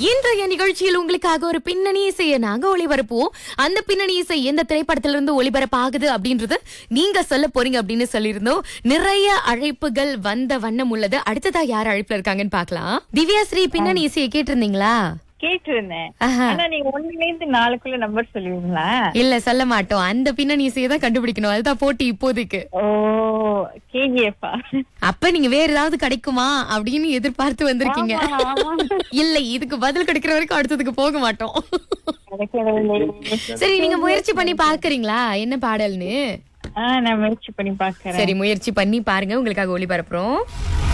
இன்றைய நிகழ்ச்சியில் உங்களுக்காக ஒரு பின்னணி இசையை நாங்க ஒளிபரப்புவோம் அந்த பின்னணி இசை எந்த திரைப்படத்துல இருந்து ஒளிபரப்பாகுது அப்படின்றது நீங்க சொல்ல போறீங்க அப்படின்னு சொல்லியிருந்தோம் நிறைய அழைப்புகள் வந்த வண்ணம் உள்ளது அடுத்ததா யார் அழைப்புல இருக்காங்கன்னு பார்க்கலாம் திவ்யா ஸ்ரீ பின்னணி இசையை கேட்டிருந்தீங்களா கேட்டிருந்தேன் ஆஹா. ஆனா நீங்க ஒண்ணுல இருந்து நாலுக்குள்ள நம்பர் சொல்லுவீங்களா இல்ல சொல்ல மாட்டோம் அந்த பின்னணி இசையை தான் கண்டுபிடிக்கணும் அதுதான் போட்டி இப்போதைக்கு ஓ கேஜிஎஃபா அப்ப நீங்க வேற ஏதாவது கிடைக்குமா அப்படின்னு எதிர்பார்த்து வந்திருக்கீங்க இல்ல இதுக்கு பதில் கிடைக்கிற வரைக்கும் அடுத்ததுக்கு போக மாட்டோம் சரி நீங்க முயற்சி பண்ணி பாக்குறீங்களா என்ன பாடல்னு ஆஹ் நான் முயற்சி பண்ணி பாக்குறேன் சரி முயற்சி பண்ணி பாருங்க உங்களுக்காக ஒளிபரப்புறோம்